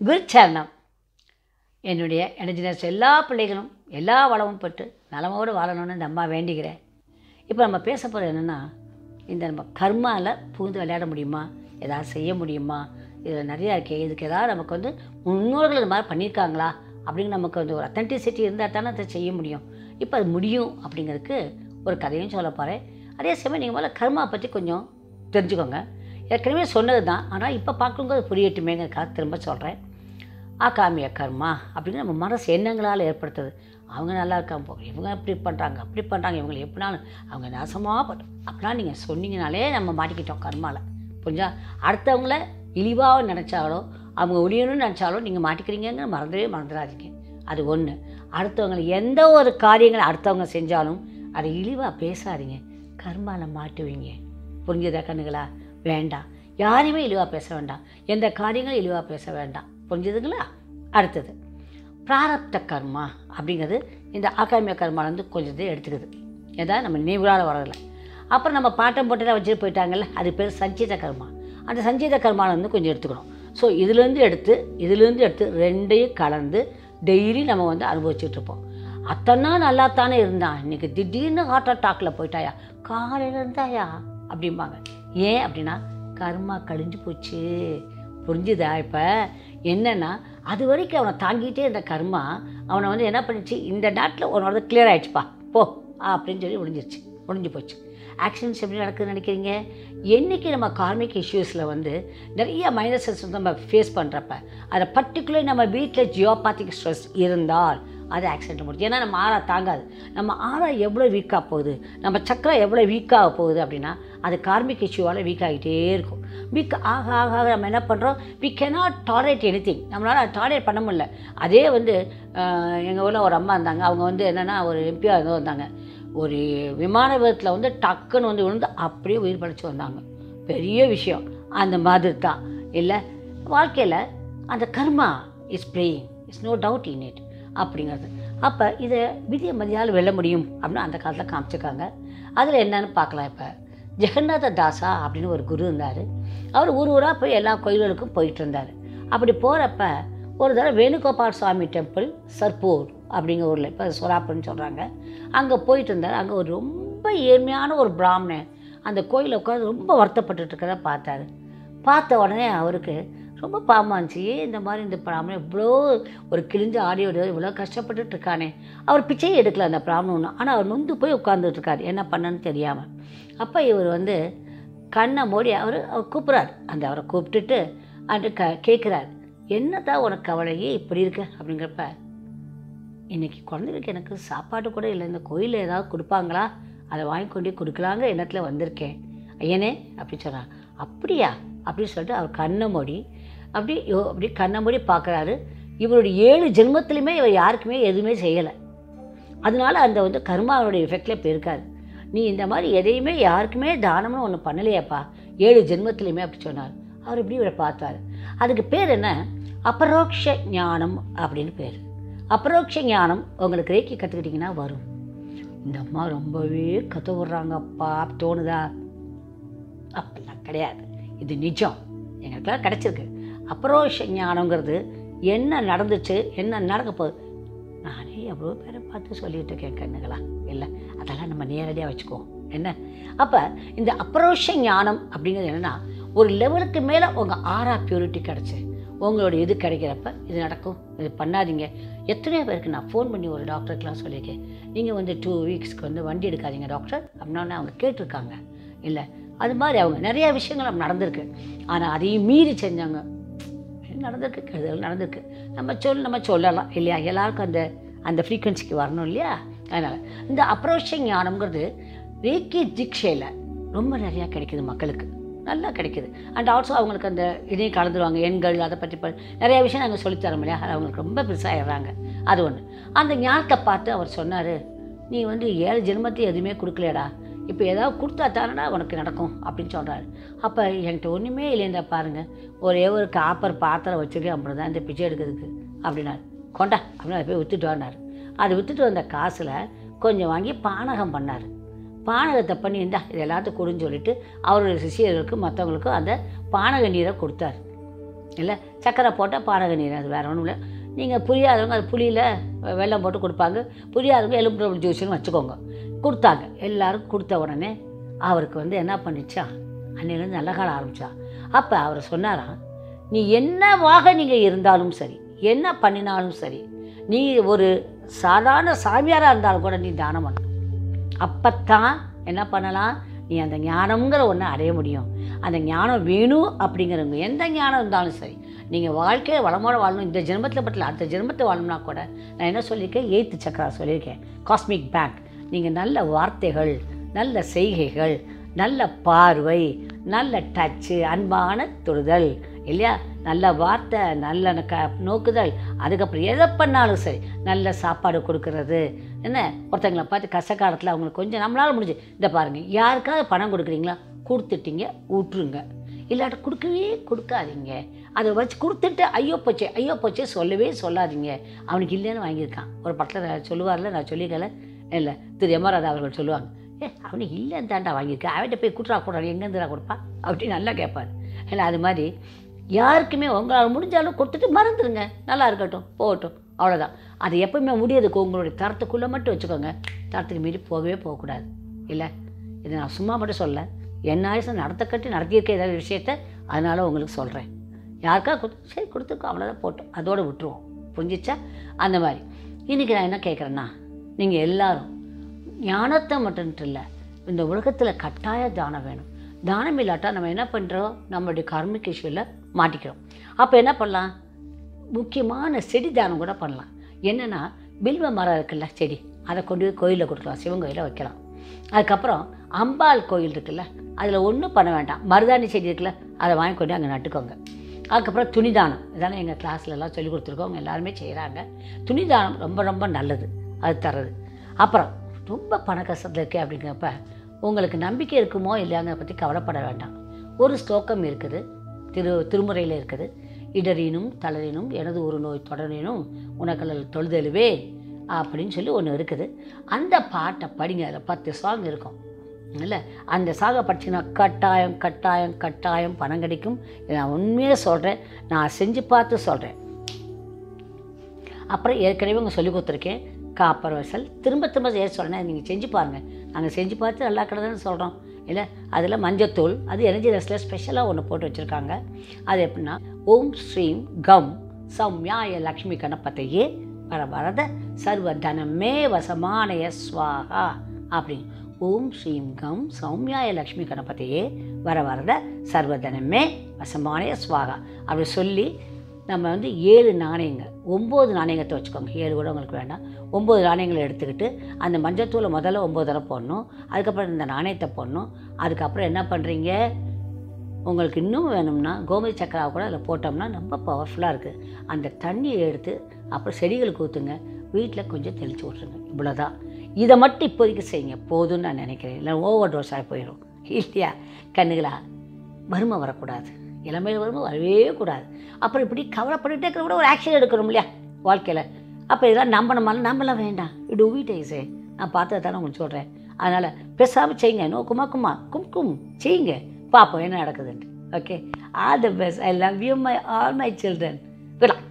குருச்சரணம் என்னுடைய எனர்ஜினஸ் எல்லா பிள்ளைகளும் எல்லா வளமும் பெற்று நலமோடு வாழணும்னு இந்த அம்மா வேண்டிக்கிறேன் இப்போ நம்ம பேச போகிறது என்னென்னா இந்த நம்ம கர்மாவில் புகுந்து விளையாட முடியுமா ஏதாவது செய்ய முடியுமா இதில் நிறையா இருக்கே இதுக்கு ஏதாவது நமக்கு வந்து முன்னோர்கள் இந்த மாதிரி பண்ணியிருக்காங்களா அப்படின்னு நமக்கு வந்து ஒரு அத்தன்டிசிட்டி இருந்தால் தானே அதை செய்ய முடியும் இப்போ அது முடியும் அப்படிங்கிறதுக்கு ஒரு கதையும் சொல்ல போகிறேன் அதே சமயம் நீங்கள் முதல்ல கர்மா பற்றி கொஞ்சம் தெரிஞ்சுக்கோங்க ஏற்கனவே சொன்னது தான் ஆனால் இப்போ பார்க்கும்போது புரியட்டுமேங்கிறதுக்காக திரும்ப சொல்கிறேன் ஆகாமிய கர்மா அப்படின்னு நம்ம மனசு எண்ணங்களால் ஏற்படுத்துது அவங்க நல்லா இருக்காங்க போக இவங்க இப்படி பண்ணுறாங்க அப்படி பண்ணுறாங்க இவங்களை எப்படினாலும் அவங்க நாசமாக பண்ண அப்படிலாம் நீங்கள் சொன்னீங்கனாலே நம்ம மாட்டிக்கிட்டோம் கர்மாவில் புரிஞ்சா அடுத்தவங்கள இழிவாக நினச்சாலோ அவங்க ஒழியணும்னு நினச்சாலும் நீங்கள் மாட்டிக்கிறீங்கன்னு மறந்துடவே மறந்துடாதீங்க அது ஒன்று அடுத்தவங்களை எந்த ஒரு காரியங்களை அடுத்தவங்க செஞ்சாலும் அதை இழிவாக பேசாதீங்க கர்மாவில் மாட்டுவீங்க புரிஞ்சுதா கண்ணுங்களா வேண்டாம் யாரையுமே இழிவாக பேச வேண்டாம் எந்த காரியங்களும் இழிவாக பேச வேண்டாம் புரிஞ்சுதுங்களா அடுத்தது பிராரப்த கர்மா அப்படிங்கிறது இந்த ஆகாமிய கர்மாலேருந்து கொஞ்சம் இது எடுத்துக்குது ஏதா நம்ம நினைவுகளால் வரதில்ல அப்புறம் நம்ம பாட்டம் போட்டுலாம் வச்சுட்டு போயிட்டாங்கல்ல அது பேர் சஞ்சித கர்மா அந்த சஞ்சித கர்மாலேருந்து கொஞ்சம் எடுத்துக்கணும் ஸோ இதுலேருந்து எடுத்து இதுலேருந்து எடுத்து ரெண்டையும் கலந்து டெய்லி நம்ம வந்து அனுபவிச்சுட்டு இருப்போம் அத்தனா நல்லா தானே இருந்தான் இன்னைக்கு திடீர்னு ஹார்ட் அட்டாக்ல போயிட்டாயா காலையில் இருந்தாயா அப்படிம்பாங்க ஏன் அப்படின்னா கர்மா கழிஞ்சு போச்சு புரிஞ்சுதா இப்போ என்னென்னா அது வரைக்கும் அவனை தாங்கிட்டே இருந்த கர்மா அவனை வந்து என்ன பண்ணிச்சு இந்த நாட்டில் உன்னோட கிளியர் ஆயிடுச்சுப்பா போ அப்படின்னு சொல்லி முடிஞ்சிருச்சு முடிஞ்சு போச்சு ஆக்ஷன்ஸ் எப்படி நடக்குதுன்னு நினைக்கிறீங்க என்றைக்கு நம்ம கார்மிக் இஷ்யூஸில் வந்து நிறைய மைனஸஸ் வந்து நம்ம ஃபேஸ் பண்ணுறப்ப அதை பர்டிகுலர் நம்ம வீட்டில் ஜியோபாத்திக் ஸ்ட்ரெஸ் இருந்தால் அது ஆக்சிடென்ட் முடியும் ஏன்னா நம்ம ஆறா தாங்காது நம்ம ஆறா எவ்வளோ வீக்காக போகுது நம்ம சக்கரம் எவ்வளோ வீக்காக போகுது அப்படின்னா அது கார்மிக் இஷ்யூவால் வீக் ஆகிட்டே இருக்கும் வீக் ஆக ஆக ஆக நம்ம என்ன பண்ணுறோம் we cannot tolerate anything நம்மளால் டாலரேட் பண்ண முடியல அதே வந்து எங்கள் ஊரில் ஒரு அம்மா இருந்தாங்க அவங்க வந்து என்னென்னா ஒரு எம்பியாக இருந்து வந்தாங்க ஒரு விமான விபத்தில் வந்து டக்குன்னு வந்து விழுந்து அப்படியே உயிர் படைச்சு வந்தாங்க பெரிய விஷயம் அந்த மாதிரி தான் இல்லை வாழ்க்கையில் அந்த karma is playing is no doubt in it அப்படிங்கிறது அப்போ இதை விதியை மதியால் வெல்ல முடியும் அப்படின்னு அந்த காலத்தில் காமிச்சிருக்காங்க அதில் என்னன்னு பார்க்கலாம் இப்போ ஜெகநாத தாசா அப்படின்னு ஒரு குரு இருந்தார் அவர் ஊர் ஊராக போய் எல்லா கோயில்களுக்கும் போயிட்டு இருந்தார் அப்படி போகிறப்ப ஒரு தடவை வேணுகோபால் சுவாமி டெம்பிள் சர்பூர் அப்படிங்கிற ஊரில் இப்போ சோலாப்பூர்னு சொல்கிறாங்க அங்கே போயிட்டு இருந்தார் அங்கே ஒரு ரொம்ப ஏழ்மையான ஒரு பிராமணன் அந்த கோயிலை உட்காந்து ரொம்ப வருத்தப்பட்டுட்டு இருக்கிறத பார்த்தாரு பார்த்த உடனே அவருக்கு ரொம்ப பாவமாக இருந்துச்சு ஏன் இந்த மாதிரி இந்த பிராமணன் இவ்வளோ ஒரு கிழிஞ்ச ஆடியோட இவ்வளோ கஷ்டப்பட்டுட்டு இருக்கானே அவர் பிச்சையே எடுக்கல அந்த பிராமணன் ஆனால் அவர் நொந்து போய் உட்காந்துட்டு இருக்காரு என்ன பண்ணன்னு தெரியாமல் அப்போ இவர் வந்து கண்ணை மூடி அவர் அவர் கூப்பிட்றாரு அந்த அவரை கூப்பிட்டுட்டு அந்த க கேட்குறாரு என்னதான் உனக்கு கவலையே இப்படி இருக்கு அப்படிங்கிறப்ப இன்னைக்கு குழந்தைகளுக்கு எனக்கு சாப்பாடு கூட இல்லை இந்த கோயிலில் ஏதாவது கொடுப்பாங்களா அதை வாங்கி கொண்டு போய் கொடுக்கலாங்கிற எண்ணத்தில் வந்திருக்கேன் ஐயனே அப்படி சொன்னார் அப்படியா அப்படின்னு சொல்லிட்டு அவர் கண்ணை மூடி அப்படி யோ அப்படி கண்ணை மூடி பார்க்குறாரு இவருடைய ஏழு ஜென்மத்திலுமே இவர் யாருக்குமே எதுவுமே செய்யலை அதனால அந்த வந்து கர்மாவோடைய எஃபெக்டில் இப்போ இருக்காது நீ இந்த மாதிரி எதையுமே யாருக்குமே தானம்னு ஒன்று பண்ணலையாப்பா ஏழு ஜென்மத்திலையுமே அப்படி சொன்னார் அவர் இப்படி இவரை பார்த்தாரு அதுக்கு பேர் என்ன அபரோக்ஷ ஞானம் அப்படின்னு பேர் அபரோக்ஷ ஞானம் உங்களுக்கு ரேக்கி கற்றுக்கிட்டிங்கன்னா வரும் இந்த அம்மா ரொம்பவே கற்று விட்றாங்கப்பா தோணுதா அப்படிலாம் கிடையாது இது நிஜம் எங்களுக்கெல்லாம் கிடச்சிருக்கு அபரோஷ ஞானங்கிறது என்ன நடந்துச்சு என்ன நடக்க போகுது நானே எவ்வளோ பேரை பார்த்து சொல்லிட்டு இருக்கேன் கண்ணுங்களா இல்லை அதெல்லாம் நம்ம நேரடியாக வச்சுக்குவோம் என்ன அப்போ இந்த அப்ரோஷ ஞானம் அப்படிங்கிறது என்னென்னா ஒரு லெவலுக்கு மேலே உங்கள் ஆறா பியூரிட்டி கிடச்சி உங்களோட இது கிடைக்கிறப்ப இது நடக்கும் இது பண்ணாதீங்க எத்தனையோ பேருக்கு நான் ஃபோன் பண்ணி ஒரு டாக்டருக்கெலாம் சொல்லியிருக்கேன் நீங்கள் வந்து டூ வீக்ஸ்க்கு வந்து வண்டி எடுக்காதீங்க டாக்டர் அப்படின்னா அவங்க கேட்டிருக்காங்க இல்லை அது மாதிரி அவங்க நிறைய விஷயங்கள் நம்ம நடந்திருக்கு ஆனால் அதையும் மீறி செஞ்சாங்க நடந்திருக்கு கெடுதல் நடந்திருக்கு நம்ம சொல் நம்ம சொல்லலாம் இல்லையா எல்லாருக்கும் அந்த அந்த ஃப்ரீக்குவன்சிக்கு வரணும் இல்லையா அதனால் இந்த அப்ரோஷ ஞானம்ங்கிறது ரேக்கி திக்ஷையில் ரொம்ப நிறையா கிடைக்குது மக்களுக்கு நல்லா கிடைக்குது அண்ட் ஆல்சோ அவங்களுக்கு அந்த இதையும் கலந்துருவாங்க எண்கள் அதை பற்றி ப நிறைய விஷயம் நாங்கள் சொல்லித்தரோம் இல்லையா அது அவங்களுக்கு ரொம்ப பெருசாகிடுறாங்க அது ஒன்று அந்த ஞானத்தை பார்த்து அவர் சொன்னார் நீ வந்து ஏழு ஜென்மத்தையும் எதுவுமே கொடுக்கலையடா இப்போ ஏதாவது கொடுத்தா தானடா உனக்கு நடக்கும் அப்படின்னு சொல்கிறாரு அப்போ என்கிட்ட ஒன்றுமே இல்லைன்றா பாருங்கள் ஒரே ஒரு காப்பர் பாத்திரம் வச்சுருக்கேன் அப்படி தான் இந்த பிச்சை எடுக்கிறதுக்கு அப்படின்னாரு கொண்டா அப்படின்னு அதை போய் விற்றுட்டு வந்தார் அது விற்றுட்டு வந்த காசில் கொஞ்சம் வாங்கி பானகம் பண்ணார் பானகத்தை பண்ணி இந்தா இது எல்லாத்துக்கும் கொடுன்னு சொல்லிட்டு அவருடைய சிஷியர்களுக்கு மற்றவங்களுக்கும் அந்த பானக நீரை கொடுத்தார் இல்லை சக்கரை போட்டால் பானக நீர் அது வேறு ஒன்றும் இல்லை நீங்கள் புரியாதவங்க அது புளியில் வெல்லம் போட்டு கொடுப்பாங்க புரியாதவங்க எலும்பு ஜூஸ்னு வச்சுக்கோங்க கொடுத்தாங்க எல்லாருக்கும் கொடுத்த உடனே அவருக்கு வந்து என்ன பண்ணிச்சா அன்னையிலேருந்து நல்ல காலம் ஆரம்பிச்சா அப்போ அவர் சொன்னாராம் நீ என்னவாக நீங்கள் இருந்தாலும் சரி என்ன பண்ணினாலும் சரி நீ ஒரு சாதாரண சாமியாராக இருந்தாலும் கூட நீ தானம் பண்ணணும் அப்பத்தான் என்ன பண்ணலாம் நீ அந்த ஞானம்ங்கிற ஒன்றை அடைய முடியும் அந்த ஞானம் வேணும் அப்படிங்கிறவங்க எந்த ஞானம் இருந்தாலும் சரி நீங்கள் வாழ்க்கையை வளமோட வாழணும் இந்த ஜென்மத்தில் பட்டல அடுத்த ஜென்மத்தை வாழணும்னா கூட நான் என்ன சொல்லியிருக்கேன் எய்த்து சக்கரா சொல்லியிருக்கேன் காஸ்மிக் பேங்க் நீங்கள் நல்ல வார்த்தைகள் நல்ல செய்கைகள் நல்ல பார்வை நல்ல டச்சு அன்பான தொடுதல் இல்லையா நல்ல வார்த்தை நல்ல க நோக்குதல் அதுக்கப்புறம் எதை பண்ணாலும் சரி நல்ல சாப்பாடு கொடுக்கறது என்ன ஒருத்தங்களை பார்த்து கஷ்டக்காலத்தில் அவங்களுக்கு கொஞ்சம் நம்மளால் முடிஞ்சு இந்த பாருங்கள் யாருக்காவது பணம் கொடுக்குறீங்களா கொடுத்துட்டீங்க விட்ருங்க இல்லாட்ட கொடுக்கவே கொடுக்காதீங்க அதை வச்சு கொடுத்துட்டு ஐயோ போச்சே ஐயோ போச்சே சொல்லவே சொல்லாதீங்க அவனுக்கு இல்லைன்னு வாங்கியிருக்கான் ஒரு படத்தில் சொல்லுவார்ல நான் சொல்லிக்கல இல்லை திரு எமராதா அவர்கள் சொல்லுவாங்க ஏ அவனுக்கு இல்லைன்னு தாண்டா வாங்கியிருக்கேன் அவன்கிட்ட போய் கூட்டுறா கூடாது எங்கேருந்துடா கொடுப்பா அப்படின்னு நல்லா கேட்பார் இல்லை அது மாதிரி யாருக்குமே உங்களால் முடிஞ்சாலும் கொடுத்துட்டு மறந்துடுங்க நல்லா இருக்கட்டும் போகட்டும் அவ்வளோதான் அது எப்பவுமே முடியறதுக்கு உங்களுடைய தரத்துக்குள்ளே மட்டும் வச்சுக்கோங்க தரத்துக்கு மீறி போகவே போகக்கூடாது இல்லை இது நான் சும்மா மட்டும் சொல்ல என்ன ஆயுசம் நடத்த கட்டி நடத்தியிருக்க ஏதாவது விஷயத்த அதனால் உங்களுக்கு சொல்கிறேன் யாருக்கா கொடுத்து சரி கொடுத்துருக்கோம் அவ்வளோதான் போட்டோம் அதோடு விட்டுருவோம் புரிஞ்சிச்சா அந்த மாதிரி இன்றைக்கி நான் என்ன கேட்குறேன்னா நீங்கள் எல்லாரும் ஞானத்தை மட்டும் இல்லை இந்த உலகத்தில் கட்டாய தானம் வேணும் தானம் இல்லாட்டா நம்ம என்ன பண்ணுறோம் நம்மளுடைய கர்மிக் இஷ்யூவில் மாட்டிக்கிறோம் அப்போ என்ன பண்ணலாம் முக்கியமான செடி தானம் கூட பண்ணலாம் என்னென்னா பில்வ மரம் இருக்குல்ல செடி அதை கொண்டு போய் கோயிலில் கொடுக்கலாம் சிவன் கோயிலில் வைக்கலாம் அதுக்கப்புறம் அம்பாள் கோயில் இருக்குல்ல அதில் ஒன்றும் பண்ண வேண்டாம் மருதாணி செடி இருக்குல்ல அதை வாங்கி கொண்டு அங்கே நட்டுக்கோங்க அதுக்கப்புறம் துணிதானம் இதெல்லாம் எங்கள் கிளாஸ்லலாம் சொல்லி கொடுத்துருக்கோம் அவங்க எல்லாருமே செய்கிறாங்க துணிதானம் ரொம்ப ரொம்ப நல்லது அது தர்றது அப்புறம் ரொம்ப பண கஷ்டத்தில் இருக்கே அப்படிங்கிறப்ப உங்களுக்கு நம்பிக்கை இருக்குமோ இல்லையாங்கிறத பற்றி கவலைப்பட வேண்டாம் ஒரு ஸ்லோகம் இருக்குது திரு திருமுறையில் இருக்குது இடரினும் தளரினும் எனது ஒரு நோய் தொடரினும் உனக்கல்லல் தொழுதெழுவே அப்படின்னு சொல்லி ஒன்று இருக்குது அந்த பாட்டை படிங்க அதில் பத்து சாங் இருக்கும் இல்லை அந்த சாகை படிச்சிங்கன்னா கட்டாயம் கட்டாயம் கட்டாயம் பணம் கிடைக்கும் இதை நான் உண்மையாக சொல்கிறேன் நான் செஞ்சு பார்த்து சொல்கிறேன் அப்புறம் ஏற்கனவே உங்க சொல்லி கொடுத்துருக்கேன் காப்பர் வசல் திரும்ப திரும்ப செய்ய சொல்கிறேன் நீங்கள் செஞ்சு பாருங்கள் நாங்கள் செஞ்சு பார்த்து நல்லா கிடதுன்னு சொல்கிறோம் இல்லை அதில் மஞ்சத்தூள் அது எனர்ஜி ரெஸ்டில் ஸ்பெஷலாக ஒன்று போட்டு வச்சுருக்காங்க அது எப்படின்னா ஓம் ஸ்ரீம் கம் சௌமியாய லக்ஷ்மி கணபதையே வர வரத சர்வ தனமே வசமானய ஸ்வாகா அப்படின்னு ஓம் ஸ்ரீம் கம் சௌமியாய லக்ஷ்மி கணபதியே வர வரத சர்வதனமே வசமானய ஸ்வாகா அப்படி சொல்லி நம்ம வந்து ஏழு நாணயங்கள் ஒம்பது நாணயத்தை வச்சுக்கோங்க ஏழு கூட உங்களுக்கு வேண்டாம் ஒம்பது நாணயங்களை எடுத்துக்கிட்டு அந்த மஞ்சத்தூளை முதல்ல ஒம்பது தடவை போடணும் அதுக்கப்புறம் இந்த நாணயத்தை போடணும் அதுக்கப்புறம் என்ன பண்ணுறீங்க உங்களுக்கு இன்னும் வேணும்னா கோமதி சக்கராவை கூட அதில் போட்டோம்னா ரொம்ப பவர்ஃபுல்லாக இருக்குது அந்த தண்ணியை எடுத்து அப்புறம் செடிகளுக்கு ஊற்றுங்க வீட்டில் கொஞ்சம் தெளித்து விட்ருங்க இவ்வளோதான் இதை மட்டும் இப்போதைக்கு செய்யுங்க போதும்னு நான் நினைக்கிறேன் இல்லை ஓவர் டோஸ் ஆகி போயிடும் இல்லையா கண்ணுகளா வறுமை வரக்கூடாது இளமையில் வறுமை வரவே கூடாது அப்புறம் இப்படி கவலைப்பட்டுட்டே இருக்கிற கூட ஒரு ஆக்ஷன் எடுக்கணும் இல்லையா வாழ்க்கையில் அப்போ இதெல்லாம் நம்பணுமாலும் நம்பலாம் வேண்டாம் இது வீட்டைஸே நான் பார்த்ததை தானே உங்களுக்கு சொல்கிறேன் அதனால் பேசாமல் செய்யுங்க நோ குமா குமா கும் கும் செய்யுங்க பார்ப்போம் என்ன நடக்குதுன்ட்டு okay all the best I love you my all my children good